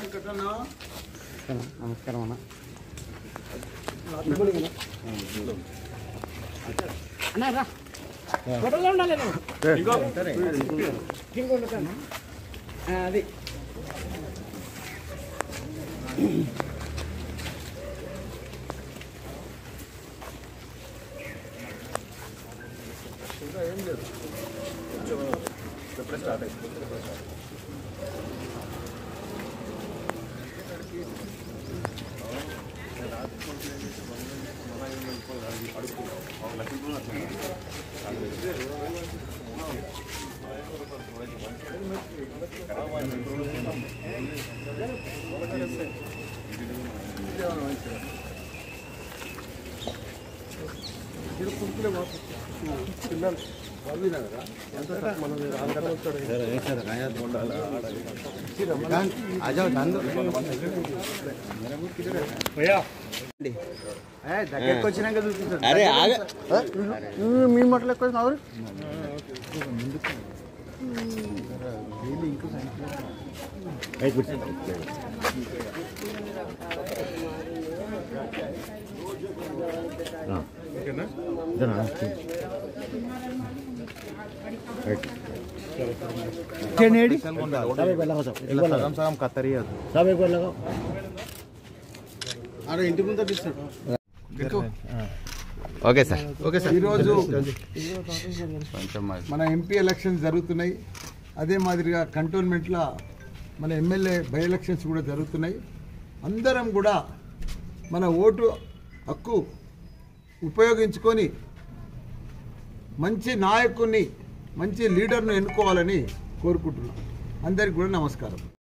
నమస్కారం అన్న అన్నా రా ఫోటోలో ఉండాలి నువ్వు కింద ఉండకండి. ఆ, అది దగ్గరికి వచ్చినాక చూపిస్తాడు అరే ఆగ మీ మటలు ఎక్కువ కావాలి సగం సగం కత్తరియదు ఆడ ఇంటి ముందు తీస్తాడు ఓకే సార్ ఓకే సార్ ఈరోజు కొంచెం మరి. మన ఎంపీ ఎలక్షన్స్ జరుగుతున్నాయి అదే మాదిరిగా కంటోన్మెంట్లో మన ఎమ్మెల్యే బై ఎలక్షన్స్ కూడా జరుగుతున్నాయి అందరం కూడా మన ఓటు హక్కు ఉపయోగించుకొని మంచి నాయకుడిని మంచి లీడర్ను ఎన్నుకోవాలని కోరుకుంటున్నాం అందరికి కూడా నమస్కారం